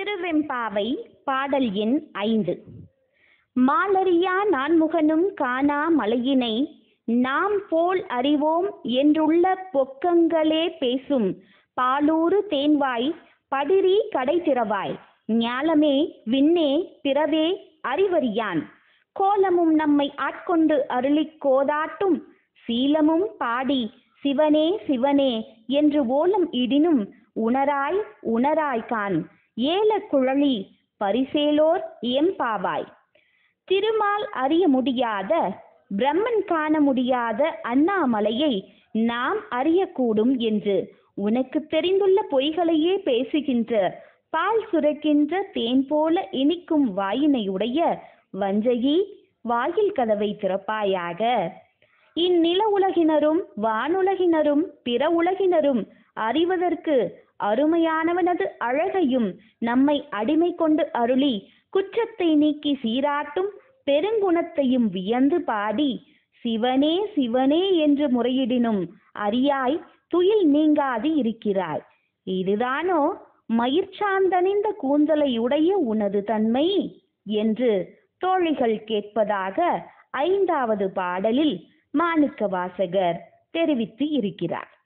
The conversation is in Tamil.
திருவெம்பாவை பாடல் எண் ஐந்து மாலரியா நான்முகனும் காணா மலையினை நாம் போல் அறிவோம் என்றுள்ள பொக்கங்களே பேசும் பாலூறு தேன்வாய் படிரி கடை திறவாய் ஞாலமே விண்ணே பிறவே அறிவறியான் கோலமும் நம்மை ஆட்கொண்டு அருளிக் கோதாட்டும் சீலமும் பாடி சிவனே சிவனே என்று ஓலம் இடினும் உணராய் உணராய் கான் ஏல குழலி பரிசேலோர் எம்பாவாய் திருமால் அறிய முடியாத பிரம்மன் காண முடியாத அண்ணாமலையை நாம் அறியக்கூடும் என்று உனக்கு தெரிந்துள்ள பொய்களையே பேசுகின்ற பால் சுரக்கின்ற தேன் போல இனிக்கும் வாயினையுடைய வஞ்சகி வாயில் கதவை திறப்பாயாக இந்நில உலகினரும் வானுலகினரும் பிற உலகினரும் அறிவதற்கு அருமையானவனது அழகையும் நம்மை அடிமை கொண்டு அருளி குற்றத்தை நீக்கி சீராட்டும் பெருங்குணத்தையும் வியந்து பாடி சிவனே சிவனே என்று முறையிடினும் அறியாய் துயில் நீங்காது இருக்கிறாய் இதுதானோ மயிர்ச்சாந்தணிந்த கூந்தலை உடைய உனது தன்மை என்று தோழிகள் கேட்பதாக ஐந்தாவது பாடலில் மாணிக்க வாசகர் தெரிவித்து இருக்கிறார்